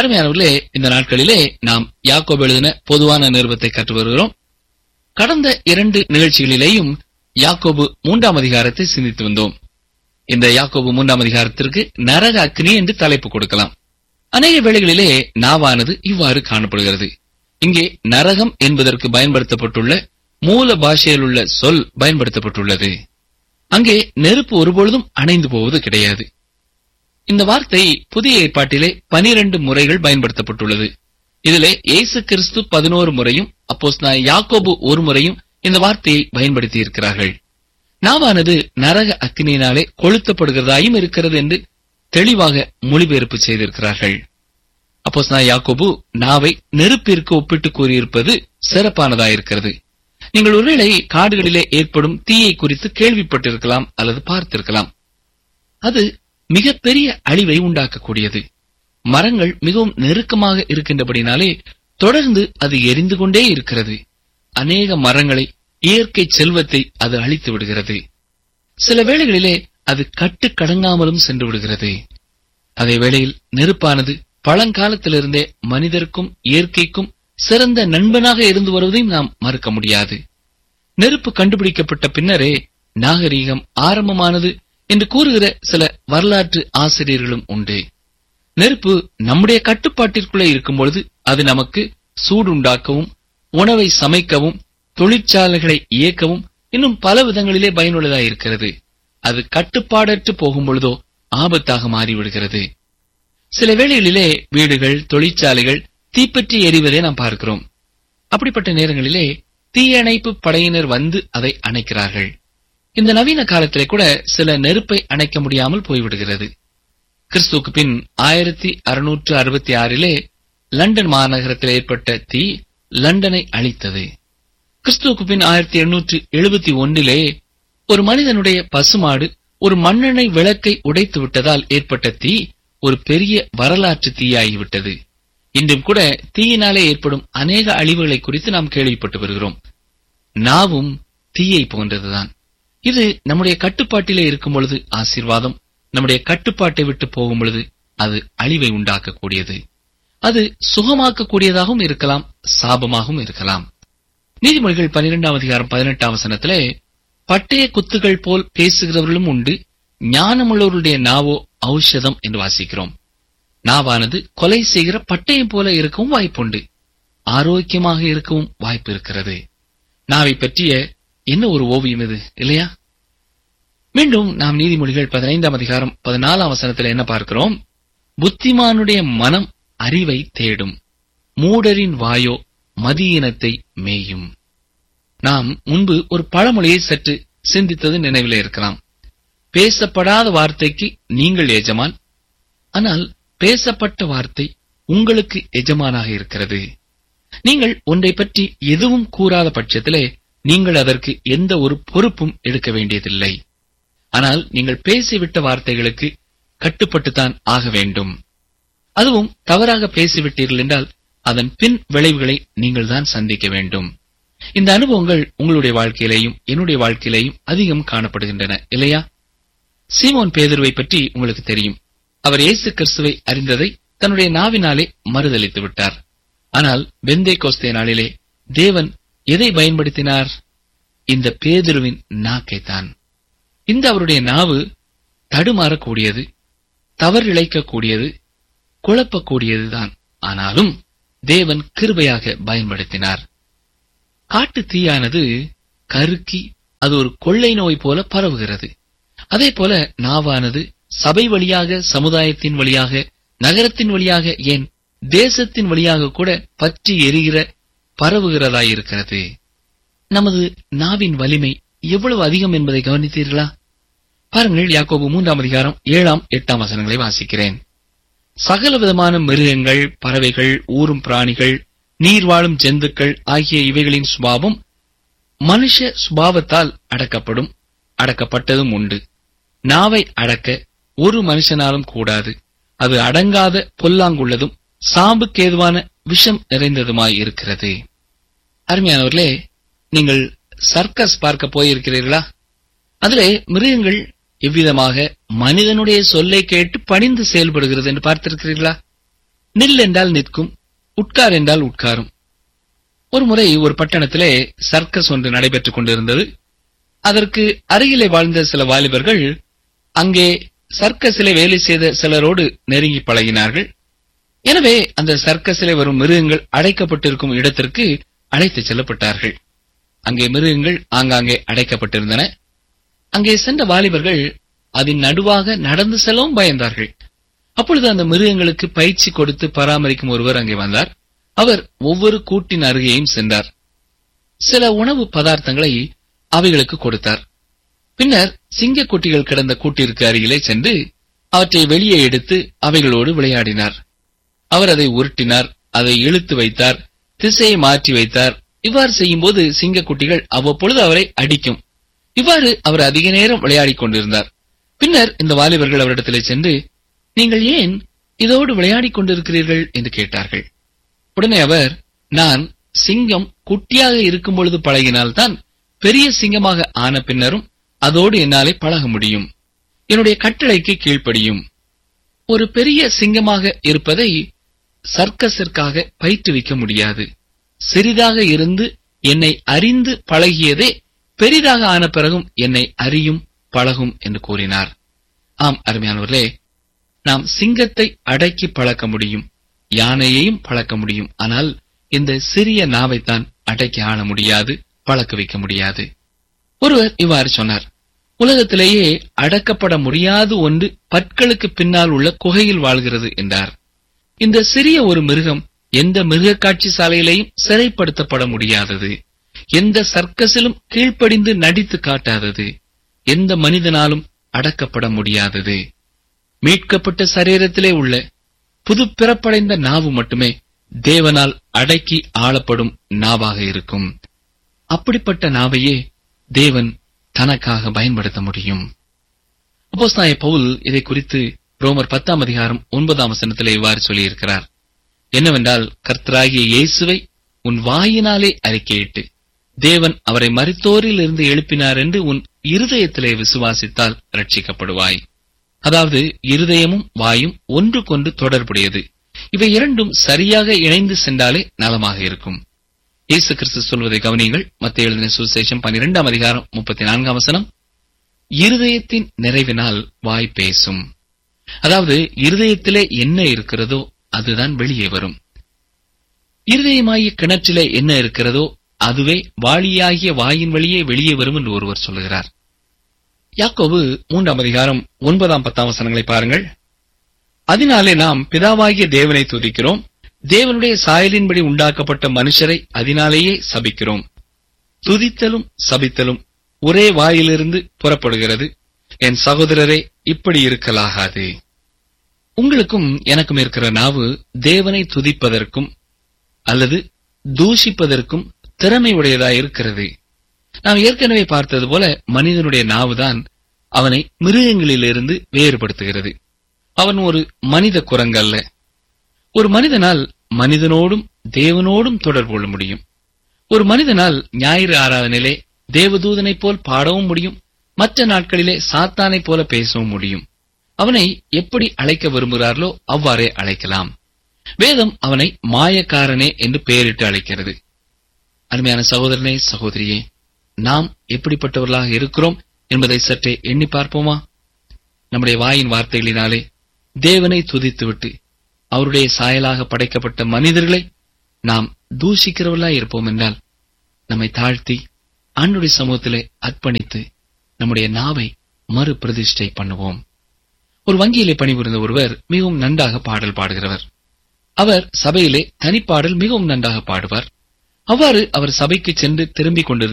அருமையானவர்களே இந்த நாட்களிலே நாம் யாக்கோபு எழுதின பொதுவான நிருபத்தை கற்று வருகிறோம் கடந்த இரண்டு நிகழ்ச்சிகளிலேயும் யாக்கோபு மூன்றாம் அதிகாரத்தை சிந்தித்து வந்தோம் இந்த யாக்கோபு மூன்றாம் அதிகாரத்திற்கு நரக அக்னி என்று தலைப்பு கொடுக்கலாம் அநேக வேளைகளிலே நாவானது இவ்வாறு காணப்படுகிறது இங்கே நரகம் என்பதற்கு பயன்படுத்தப்பட்டுள்ள மூல பாஷையில் உள்ள சொல் பயன்படுத்தப்பட்டுள்ளது அங்கே நெருப்பு ஒருபொழுதும் அணைந்து போவது கிடையாது இந்த வார்த்தை புதிய ஏற்பாட்டிலே பனிரெண்டு முறைகள் பயன்படுத்தப்பட்டுள்ளது இதிலே இயேசு கிறிஸ்து பதினோரு முறையும் அப்போஸ் யாக்கோபு ஒரு முறையும் இந்த வார்த்தையை பயன்படுத்தி இருக்கிறார்கள் நாவானது நரக அக்கினியினாலே கொளுத்தப்படுகிறதாயும் இருக்கிறது என்று தெளிவாக மொழிபெயர்ப்பு செய்திருக்கிறார்கள் அப்போஸ் யாக்கோபு நாவை நெருப்பிற்கு ஒப்பிட்டு கூறியிருப்பது சிறப்பானதாயிருக்கிறது நீங்கள் ஒருவேளை காடுகளிலே ஏற்படும் தீயை குறித்து கேள்விப்பட்டிருக்கலாம் அல்லது பார்த்திருக்கலாம் அது மிகப்பெரிய அழிவை உண்டாக்கக்கூடியது மரங்கள் மிகவும் நெருக்கமாக இருக்கின்றபடினாலே தொடர்ந்து அது எரிந்து கொண்டே இருக்கிறது அநேக மரங்களை இயற்கை செல்வத்தை அது அழித்து விடுகிறது சில வேளைகளிலே அது கட்டுக்கடங்காமலும் சென்று விடுகிறது அதே வேளையில் நெருப்பானது பழங்காலத்திலிருந்தே மனிதருக்கும் இயற்கைக்கும் சிறந்த நண்பனாக இருந்து வருவதையும் நாம் மறுக்க முடியாது நெருப்பு கண்டுபிடிக்கப்பட்ட பின்னரே நாகரீகம் ஆரம்பமானது என்று கூறுகிற சில வரலாற்று ஆசிரியர்களும் உண்டு நெருப்பு நம்முடைய கட்டுப்பாட்டிற்குள்ளே இருக்கும் பொழுது அது நமக்கு சூடுண்டாக்கவும் உணவை சமைக்கவும் தொழிற்சாலைகளை இயக்கவும் இன்னும் பல விதங்களிலே பயனுள்ளதாயிருக்கிறது அது கட்டுப்பாடற்று போகும் பொழுதோ ஆபத்தாக மாறிவிடுகிறது சில வேளைகளிலே வீடுகள் தொழிற்சாலைகள் தீப்பற்றி எரிவதை நாம் பார்க்கிறோம் அப்படிப்பட்ட நேரங்களிலே தீயணைப்பு படையினர் வந்து அதை அணைக்கிறார்கள் இந்த நவீன காலத்திலே கூட சில நெருப்பை அணைக்க முடியாமல் போய்விடுகிறது கிறிஸ்துவுக்கு பின் ஆயிரத்தி அறுநூற்று அறுபத்தி ஆறிலே லண்டன் மாநகரத்தில் ஏற்பட்ட தீ லண்டனை அழித்தது கிறிஸ்துவுக்கு பின் ஆயிரத்தி எண்ணூற்று எழுபத்தி ஒன்றிலே ஒரு மனிதனுடைய பசுமாடு ஒரு மண்ணெண்ணெய் விளக்கை உடைத்து விட்டதால் ஏற்பட்ட தீ ஒரு பெரிய வரலாற்று தீயாகிவிட்டது இன்றும் கூட தீயினாலே ஏற்படும் அநேக அழிவுகளை குறித்து நாம் கேள்விப்பட்டு வருகிறோம் நாவும் தீயை போன்றதுதான் இது நம்முடைய கட்டுப்பாட்டிலே இருக்கும் பொழுது ஆசீர்வாதம் நம்முடைய கட்டுப்பாட்டை விட்டு போகும் பொழுது அது அழிவை உண்டாக்கக்கூடியது அது சுகமாக்கக்கூடியதாகவும் இருக்கலாம் சாபமாகவும் இருக்கலாம் நீதிமொழிகள் பனிரெண்டாம் அதிகாரம் பதினெட்டாம் வசனத்திலே பட்டய குத்துகள் போல் பேசுகிறவர்களும் உண்டு ஞானமுள்ளவருடைய நாவோ ஔஷதம் என்று வாசிக்கிறோம் நாவானது கொலை செய்கிற பட்டயம் போல இருக்கவும் வாய்ப்புண்டு ஆரோக்கியமாக இருக்கவும் வாய்ப்பு இருக்கிறது நாவை பற்றிய என்ன ஒரு ஓவியம் இது இல்லையா மீண்டும் நாம் நீதிமொழிகள் பதினைந்தாம் அதிகாரம் பதினாலாம் வசனத்தில் என்ன பார்க்கிறோம் புத்திமானுடைய மனம் அறிவை தேடும் மூடரின் வாயோ மதியினத்தை மேயும் நாம் முன்பு ஒரு பழமொழியை சற்று சிந்தித்தது நினைவிலே இருக்கலாம் பேசப்படாத வார்த்தைக்கு நீங்கள் எஜமான் ஆனால் பேசப்பட்ட வார்த்தை உங்களுக்கு எஜமானாக இருக்கிறது நீங்கள் ஒன்றை பற்றி எதுவும் கூறாத பட்சத்திலே நீங்கள் அதற்கு எந்த ஒரு பொறுப்பும் எடுக்க வேண்டியதில்லை ஆனால் நீங்கள் பேசிவிட்ட வார்த்தைகளுக்கு கட்டுப்பட்டுத்தான் ஆக வேண்டும் அதுவும் தவறாக பேசிவிட்டீர்கள் என்றால் அதன் பின் விளைவுகளை நீங்கள் தான் சந்திக்க வேண்டும் இந்த அனுபவங்கள் உங்களுடைய வாழ்க்கையிலேயும் என்னுடைய வாழ்க்கையிலேயும் அதிகம் காணப்படுகின்றன இல்லையா சீமோன் பேதுருவை பற்றி உங்களுக்கு தெரியும் அவர் இயேசு கிறிஸ்துவை அறிந்ததை தன்னுடைய நாவினாலே மறுதளித்து விட்டார் ஆனால் வெந்தே கோஸ்தே நாளிலே தேவன் எதை பயன்படுத்தினார் இந்த பேதுருவின் நாக்கைத்தான் இந்த அவருடைய நாவு தடுமாறக்கூடியது தவறிழைக்கக்கூடியது குழப்பக்கூடியதுதான் ஆனாலும் தேவன் கிருபையாக பயன்படுத்தினார் காட்டு தீயானது கருக்கி அது ஒரு கொள்ளை நோய் போல பரவுகிறது அதே போல நாவானது சபை வழியாக சமுதாயத்தின் வழியாக நகரத்தின் வழியாக ஏன் தேசத்தின் வழியாக கூட பற்றி எரிகிற பரவுகிறதாயிருக்கிறது நமது நாவின் வலிமை எவ்வளவு அதிகம் என்பதை கவனித்தீர்களா பாருங்கள் யாக்கோபு மூன்றாம் அதிகாரம் ஏழாம் எட்டாம் வசனங்களை வாசிக்கிறேன் சகல விதமான மிருகங்கள் பறவைகள் ஊரும் பிராணிகள் நீர் வாழும் ஜந்துக்கள் ஆகிய இவைகளின் சுபாவம் மனுஷ சுபாவத்தால் அடக்கப்படும் அடக்கப்பட்டதும் உண்டு நாவை அடக்க ஒரு மனுஷனாலும் கூடாது அது அடங்காத பொல்லாங்குள்ளதும் சாம்புக்கேதுவான விஷம் நிறைந்ததுமாய் இருக்கிறது அருமையானவர்களே நீங்கள் சர்க்கஸ் பார்க்க போயிருக்கிறீர்களா அதிலே மிருகங்கள் எவ்விதமாக மனிதனுடைய சொல்லை கேட்டு பணிந்து செயல்படுகிறது என்று பார்த்திருக்கிறீர்களா நில் என்றால் நிற்கும் உட்கார் என்றால் உட்காரும் ஒரு முறை ஒரு பட்டணத்திலே சர்க்கஸ் ஒன்று நடைபெற்றுக் கொண்டிருந்தது அதற்கு அருகிலே வாழ்ந்த சில வாலிபர்கள் அங்கே சர்க்கஸிலே வேலை செய்த சிலரோடு நெருங்கி பழகினார்கள் எனவே அந்த சர்க்கஸிலே வரும் மிருகங்கள் அடைக்கப்பட்டிருக்கும் இடத்திற்கு அழைத்துச் செல்லப்பட்டார்கள் அங்கே மிருகங்கள் ஆங்காங்கே அடைக்கப்பட்டிருந்தன அங்கே சென்ற வாலிபர்கள் அதன் நடுவாக நடந்து செல்லவும் பயந்தார்கள் அப்பொழுது அந்த மிருகங்களுக்கு பயிற்சி கொடுத்து பராமரிக்கும் ஒருவர் அங்கே வந்தார் அவர் ஒவ்வொரு கூட்டின் அருகேயும் சென்றார் சில உணவு பதார்த்தங்களை அவைகளுக்கு கொடுத்தார் பின்னர் சிங்கக்குட்டிகள் கிடந்த கூட்டிற்கு அருகிலே சென்று அவற்றை வெளியே எடுத்து அவைகளோடு விளையாடினார் அவர் அதை உருட்டினார் அதை இழுத்து வைத்தார் திசையை மாற்றி வைத்தார் இவ்வாறு செய்யும்போது சிங்கக்குட்டிகள் அவ்வப்பொழுது அவரை அடிக்கும் இவ்வாறு அவர் அதிக நேரம் விளையாடிக் கொண்டிருந்தார் பின்னர் இந்த வாலிபர்கள் அவரிடத்திலே சென்று நீங்கள் ஏன் இதோடு விளையாடிக் கொண்டிருக்கிறீர்கள் என்று கேட்டார்கள் உடனே அவர் நான் சிங்கம் குட்டியாக இருக்கும் பொழுது பழகினால்தான் பெரிய சிங்கமாக ஆன பின்னரும் அதோடு என்னாலே பழக முடியும் என்னுடைய கட்டளைக்கு கீழ்ப்படியும் ஒரு பெரிய சிங்கமாக இருப்பதை சர்க்கஸிற்காக பயிற்றுவிக்க முடியாது சிறிதாக இருந்து என்னை அறிந்து பழகியதே பெரிதாக ஆன பிறகும் என்னை அறியும் பழகும் என்று கூறினார் ஆம் அருமையானவர்களே நாம் சிங்கத்தை அடக்கி பழக்க முடியும் யானையையும் பழக்க முடியும் ஆனால் இந்த சிறிய நாவைத்தான் அடக்கி ஆள முடியாது பழக்க வைக்க முடியாது ஒருவர் இவ்வாறு சொன்னார் உலகத்திலேயே அடக்கப்பட முடியாத ஒன்று பற்களுக்கு பின்னால் உள்ள குகையில் வாழ்கிறது என்றார் இந்த சிறிய ஒரு மிருகம் எந்த மிருக காட்சி சாலையிலையும் சிறைப்படுத்தப்பட முடியாதது எந்த சர்க்கஸிலும் கீழ்ப்படிந்து நடித்து காட்டாதது எந்த மனிதனாலும் அடக்கப்பட முடியாதது மீட்கப்பட்ட சரீரத்திலே உள்ள புது பிறப்படைந்த நாவு மட்டுமே தேவனால் அடக்கி ஆளப்படும் நாவாக இருக்கும் அப்படிப்பட்ட நாவையே தேவன் தனக்காக பயன்படுத்த முடியும் அப்போஸ்தாய பவுல் இதை குறித்து ரோமர் பத்தாம் அதிகாரம் ஒன்பதாம் வசனத்திலே இவ்வாறு சொல்லியிருக்கிறார் என்னவென்றால் கர்த்தராகிய இயேசுவை உன் வாயினாலே அறிக்கையிட்டு தேவன் அவரை மரித்தோரில் இருந்து எழுப்பினார் என்று உன் இருதயத்திலே விசுவாசித்தால் ரட்சிக்கப்படுவாய் அதாவது இருதயமும் வாயும் ஒன்றுக்கொன்று தொடர்புடையது இவை இரண்டும் சரியாக இணைந்து சென்றாலே நலமாக இருக்கும் இயேசு கிறிஸ்து சொல்வதை கவனியுங்கள் மத்திய எழுதின சுசேஷம் பனிரெண்டாம் அதிகாரம் முப்பத்தி நான்காம் வசனம் இருதயத்தின் நிறைவினால் வாய் பேசும் அதாவது இருதயத்திலே என்ன இருக்கிறதோ அதுதான் வெளியே வரும் இருதயமாகிய கிணற்றிலே என்ன இருக்கிறதோ அதுவே வாளியாகிய வாயின் வழியே வெளியே வரும் என்று ஒருவர் சொல்லுகிறார் யாக்கோபு மூன்றாம் அதிகாரம் ஒன்பதாம் பத்தாம் வசனங்களை பாருங்கள் அதனாலே நாம் பிதாவாகிய தேவனை துதிக்கிறோம் தேவனுடைய சாயலின்படி உண்டாக்கப்பட்ட மனுஷரை அதனாலேயே சபிக்கிறோம் துதித்தலும் சபித்தலும் ஒரே வாயிலிருந்து புறப்படுகிறது என் சகோதரரே இப்படி இருக்கலாகாது உங்களுக்கும் எனக்கும் இருக்கிற நாவு தேவனை துதிப்பதற்கும் அல்லது தூஷிப்பதற்கும் திறமை உடையதாய் இருக்கிறது நாம் ஏற்கனவே பார்த்தது போல மனிதனுடைய நாவுதான் அவனை மிருகங்களிலிருந்து வேறுபடுத்துகிறது அவன் ஒரு மனித குரங்கு அல்ல ஒரு மனிதனால் மனிதனோடும் தேவனோடும் தொடர்பு கொள்ள முடியும் ஒரு மனிதனால் ஞாயிறு ஆராதனிலே தேவதூதனைப் போல் பாடவும் முடியும் மற்ற நாட்களிலே சாத்தானைப் போல பேசவும் முடியும் அவனை எப்படி அழைக்க விரும்புகிறார்களோ அவ்வாறே அழைக்கலாம் வேதம் அவனை மாயக்காரனே என்று பெயரிட்டு அழைக்கிறது அருமையான சகோதரனே சகோதரியே நாம் எப்படிப்பட்டவர்களாக இருக்கிறோம் என்பதை சற்றே எண்ணி பார்ப்போமா நம்முடைய வாயின் வார்த்தைகளினாலே தேவனை துதித்துவிட்டு அவருடைய சாயலாக படைக்கப்பட்ட மனிதர்களை நாம் தூஷிக்கிறவர்களாய் இருப்போம் என்றால் நம்மை தாழ்த்தி ஆண்டுடைய சமூகத்திலே அர்ப்பணித்து நம்முடைய நாவை மறு பிரதிஷ்டை பண்ணுவோம் ஒரு வங்கியிலே பணிபுரிந்த ஒருவர் மிகவும் நன்றாக பாடல் பாடுகிறவர் அவர் சபையிலே தனிப்பாடல் மிகவும் நன்றாக பாடுவார் அவ்வாறு அவர் சபைக்கு சென்று திரும்பிக் கொண்டிருந்த